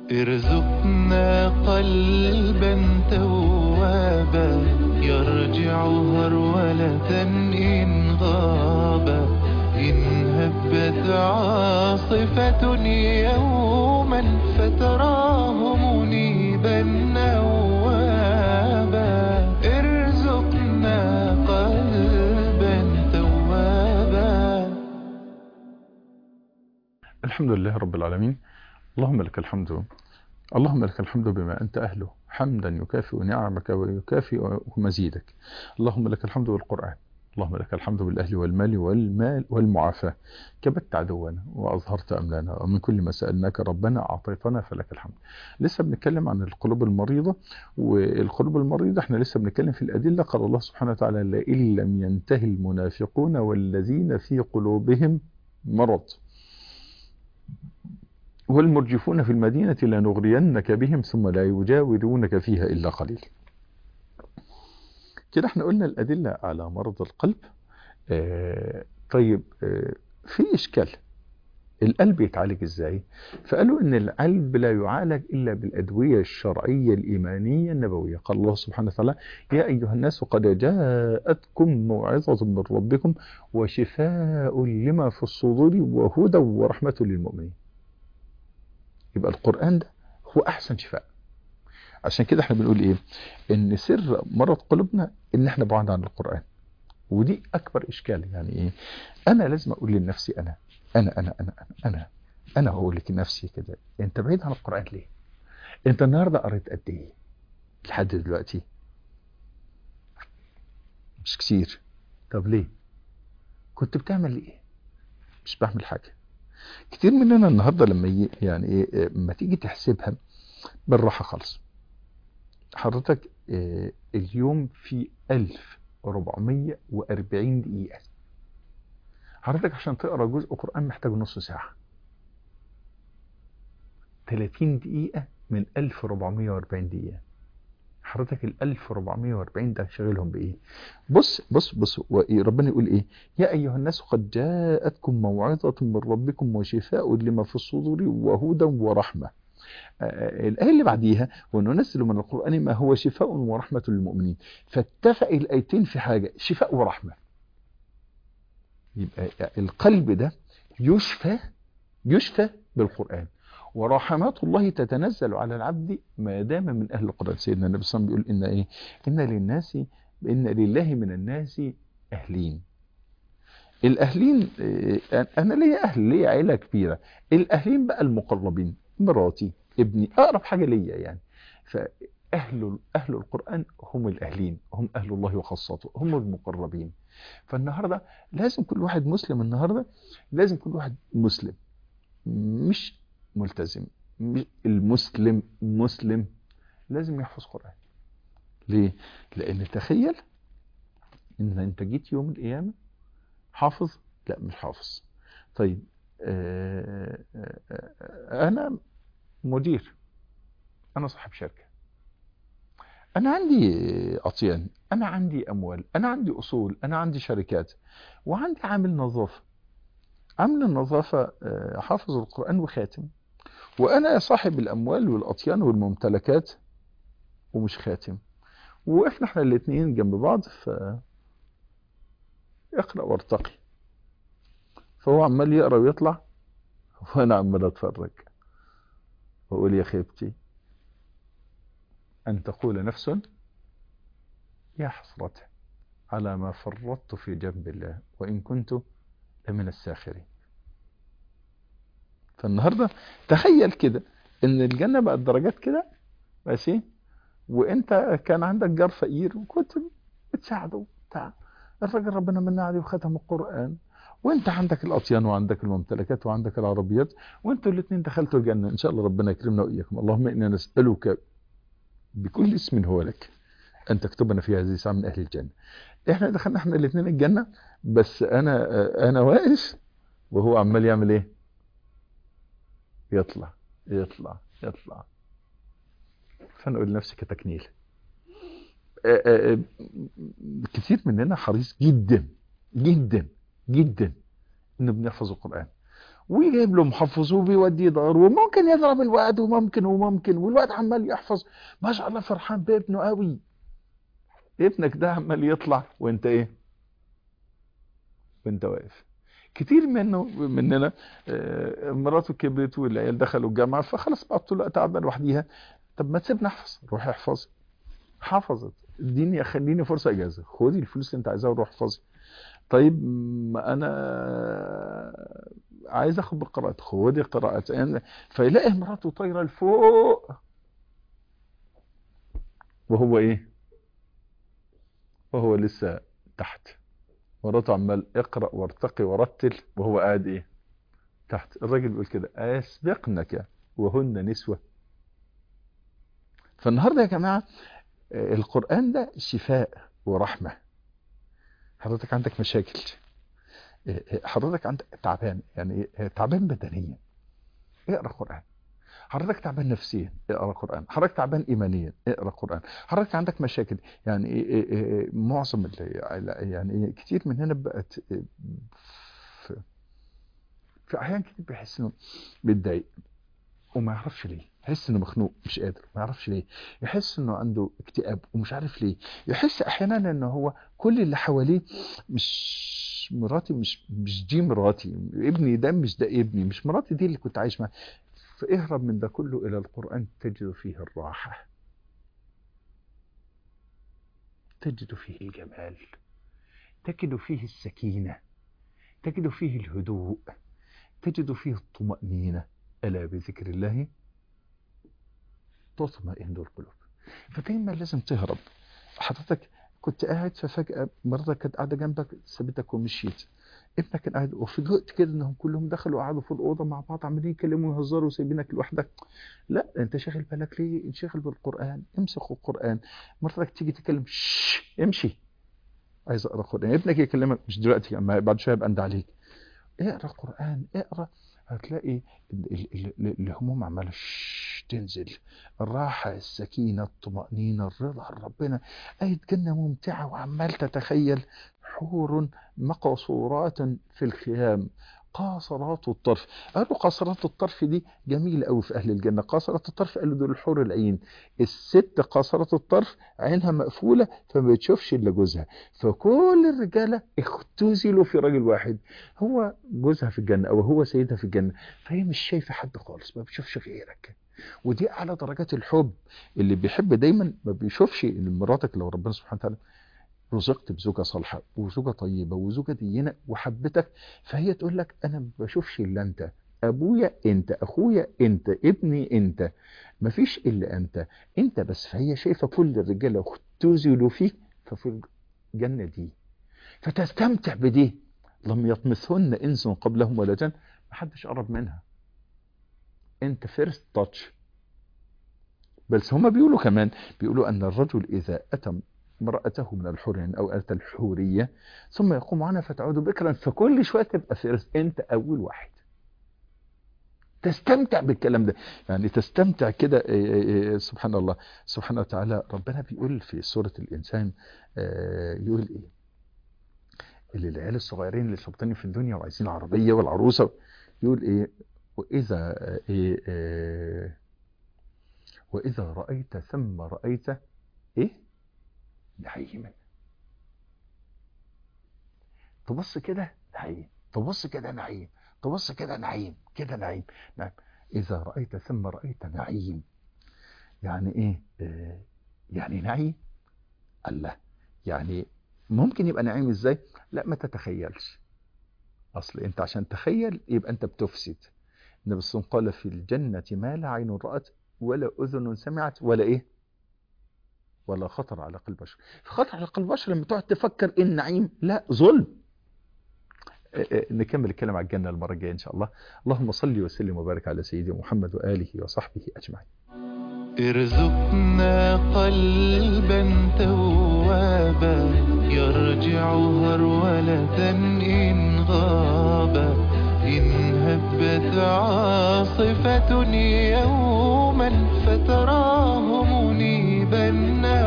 ارزقنا قلبا توابا يرجع هرولة إن غابا إن هبت عاصفة يوما فتراه منيبا نوابا ارزقنا قلبا توابا الحمد لله رب العالمين اللهم لك الحمد اللهم لك الحمد بما أنت أهله حمدا يكافئ نعمك ويكافئ مزيدك اللهم لك الحمد بالقرآن اللهم لك الحمد بالأهل والمال والمال والمعافاة كبت عدونا وأظهرت أملانا ومن كل ما سألناك ربنا أعطيتنا فلك الحمد لسه بنتكلم عن القلوب المريضة والقلوب المريضة احنا لسه بنتكلم في الأدلة قال الله سبحانه وتعالى لئن لم ينتهي المنافقون والذين في قلوبهم مرض والمرجفون في المدينة لنغرينك بهم ثم لا يجاورونك فيها إلا قليل كده احنا قلنا الأدلة على مرض القلب آه طيب آه في إشكال القلب يتعالج ازاي فقالوا ان القلب لا يعالج الا بالادويه الشرعيه الايمانيه النبويه قال الله سبحانه وتعالى يا ايها الناس قد جاءتكم موعظه من ربكم وشفاء لما في الصدور وهدى ورحمه للمؤمنين يبقى القرآن ده هو أحسن شفاء عشان كده احنا بنقول ايه ان سر مرض قلوبنا ان احنا بعاد عن القرآن ودي اكبر اشكال يعني ايه انا لازم اقول لنفسي انا انا انا انا انا انا انا هقول لك لنفسي كده انت بعيد عن القرآن ليه انت النهارده قريت قد ايه لحد دلوقتي مش كتير طب ليه كنت بتعمل ايه مش بعمل حاجه كتير مننا النهارده لما ي... يعني ايه لما تيجي تحسبها بالراحه خالص حضرتك إيه اليوم في 1440 دقيقه حضرتك عشان تقرا جزء قران محتاج نص ساعه 30 دقيقه من 1440 دقيقه حضرتك ال 1440 ده شغلهم بايه بص بص بص ربنا يقول ايه يا ايها الناس قد جاءتكم موعظه من ربكم وشفاء لما في الصدور وهدى ورحمه آه الآية اللي بعديها وننزل من القرآن ما هو شفاء ورحمة للمؤمنين فاتفق الآيتين في حاجة شفاء ورحمة يبقى القلب ده يشفى يشفى بالقرآن ورحمات الله تتنزل على العبد ما دام من اهل القران سيدنا النبي صلى الله عليه وسلم بيقول ان ايه ان للناس ان لله من الناس اهلين الاهلين انا ليا اهل ليا عيله كبيره الاهلين بقى المقربين مراتي ابني اقرب حاجه ليا يعني فاهل اهل القران هم الاهلين هم اهل الله وخاصته هم المقربين فالنهارده لازم كل واحد مسلم النهارده لازم كل واحد مسلم مش ملتزم المسلم مسلم لازم يحفظ قرآن ليه؟ لأن تخيل إن أنت جيت يوم القيامة حافظ؟ لا مش حافظ طيب آآ آآ أنا مدير أنا صاحب شركة أنا عندي أطيان أنا عندي أموال أنا عندي أصول أنا عندي شركات وعندي عامل نظافة عامل النظافة حافظ القرآن وخاتم وأنا صاحب الأموال والأطيان والممتلكات ومش خاتم وإحنا إحنا الاتنين جنب بعض ف اقرأ وارتقي فهو عمال يقرأ ويطلع وأنا عمال أتفرج وأقول يا خيبتي أن تقول نفس يا حسرة على ما فرطت في جنب الله وإن كنت لمن الساخرين فالنهاردة تخيل كده ان الجنة بقت درجات كده ماشي وانت كان عندك جار فقير وكنت بتساعده بتاع الراجل ربنا من عليه وختم القرآن وانت عندك الاطيان وعندك الممتلكات وعندك العربيات وانتوا الاثنين دخلتوا الجنة ان شاء الله ربنا يكرمنا واياكم اللهم انا نسألك بكل اسم هو لك ان تكتبنا في هذه الساعة من اهل الجنة احنا دخلنا احنا الاثنين الجنة بس انا انا واقف وهو عمال يعمل ايه يطلع يطلع يطلع فانا اقول لنفسي كتكنيل كتير مننا حريص جدا جدا جدا انه بنحفظ القرآن ويجيب له محفظ وبيوديه دار وممكن يضرب الواد وممكن وممكن والواد عمال يحفظ ما شاء الله فرحان بابنه قوي ابنك ده عمال يطلع وانت ايه وانت واقف كتير منه مننا آه، مراته كبرت والعيال دخلوا الجامعه فخلاص بقى طول الوقت قاعده لوحديها طب ما تسيبني احفظ روحي احفظي حفظت اديني خليني فرصه اجازه خدي الفلوس اللي انت عايزاها وروح احفظي طيب ما انا عايز اخد بالقراءات خدي قراءات يعني فيلاقي مراته طايره لفوق وهو ايه وهو لسه تحت مراته عمال اقرا وارتقي ورتل وهو قاعد ايه تحت الراجل بيقول كده اسبقنك وهن نسوه فالنهارده يا جماعه آه، القران ده شفاء ورحمه حضرتك عندك مشاكل آه، آه، حضرتك عندك تعبان يعني آه، تعبان بدنيا اقرا قران حضرتك تعبان نفسيا اقرا قران حضرتك تعبان ايمانيا اقرا قران حضرتك عندك مشاكل يعني إيه إيه إيه معظم اللي يعني إيه كتير مننا بقت إيه في, في احيان كتير بيحس انه بيتضايق وما يعرفش ليه يحس انه مخنوق مش قادر ما يعرفش ليه يحس انه عنده اكتئاب ومش عارف ليه يحس احيانا ان هو كل اللي حواليه مش مراتي مش مش دي مراتي ابني ده مش ده ابني مش مراتي دي اللي كنت عايش معاها فاهرب من ده كله الى القران تجد فيه الراحه تجد فيه الجمال تجد فيه السكينه تجد فيه الهدوء تجد فيه الطمأنينة ألا بذكر الله تطمئن القلوب فدايما لازم تهرب حضرتك كنت قاعد ففجأة مراتك كانت قاعدة جنبك سابتك ومشيت ابنك كان قاعد وفوجئت كده انهم كلهم دخلوا وقعدوا في الأوضة مع بعض عمالين يتكلموا ويهزروا وسايبينك لوحدك لا انت شاغل بالك ليه انشغل بالقرآن امسك القرآن مراتك تيجي تتكلم شش امشي عايز اقرا قرآن ابنك يكلمك مش دلوقتي اما بعد شويه يبقى عند عليك اقرا قرآن اقرا هتلاقي ال- ال- ال- الهموم عماله شش تنزل الراحه السكينه الطمانينه الرضا عن ربنا ايه جنه ممتعه وعمال تتخيل حور مقصورات في الخيام قاصرات الطرف قالوا قاصرات الطرف دي جميلة قوي في أهل الجنة قاصرات الطرف قالوا دول الحور العين الست قاصرة الطرف عينها مقفولة فما بتشوفش إلا جوزها فكل الرجالة اختزلوا في راجل واحد هو جوزها في الجنة أو هو سيدها في الجنة فهي مش شايفة حد خالص ما بتشوفش غيرك ودي أعلى درجات الحب اللي بيحب دايما ما بيشوفش إن مراتك لو ربنا سبحانه وتعالى رزقت بزوجة صالحة وزوجة طيبة وزوجة دينة وحبتك فهي تقول لك أنا ما بشوفش إلا أنت أبويا أنت أخويا أنت ابني أنت مفيش إلا أنت أنت بس فهي شايفة كل الرجالة اختزلوا فيك ففي الجنة دي فتستمتع بدي لم يطمثهن إنس قبلهم ولا جن محدش قرب منها أنت فيرست تاتش بس هما بيقولوا كمان بيقولوا أن الرجل إذا أتى امرأته من الحورين أو أتى الحورية ثم يقوم عنها فتعود بكرا فكل شوية تبقى فيرست أنت أول واحد تستمتع بالكلام ده يعني تستمتع كده إيه إيه إيه سبحان الله سبحانه وتعالى ربنا بيقول في سورة الإنسان آه، يقول إيه اللي العيال الصغيرين اللي شابطين في الدنيا وعايزين عربية والعروسة يقول إيه وإذا إيه إيه وإذا رأيت ثم رأيت إيه نعيما تبص كده نعيم تبص كده نعيم تبص كده نعيم كده نعيم نعم إذا رأيت ثم رأيت نعيم يعني إيه آه، يعني نعيم الله يعني ممكن يبقى نعيم إزاي لا ما تتخيلش أصل أنت عشان تخيل يبقى أنت بتفسد النبي صلى الله عليه وسلم قال في الجنة ما لا عين رأت ولا أذن سمعت ولا إيه ولا خطر على قلب بشر خطر على قلب بشر لما تقعد تفكر إيه النعيم لا ظلم آه، آه، نكمل الكلام على الجنة المرة الجاية إن شاء الله اللهم صل وسلم وبارك على سيدنا محمد وآله وصحبه أجمعين ارزقنا قلبا توابا يرجع هرولة إن غابا إن هبت عاصفة يوما فتراه منيبا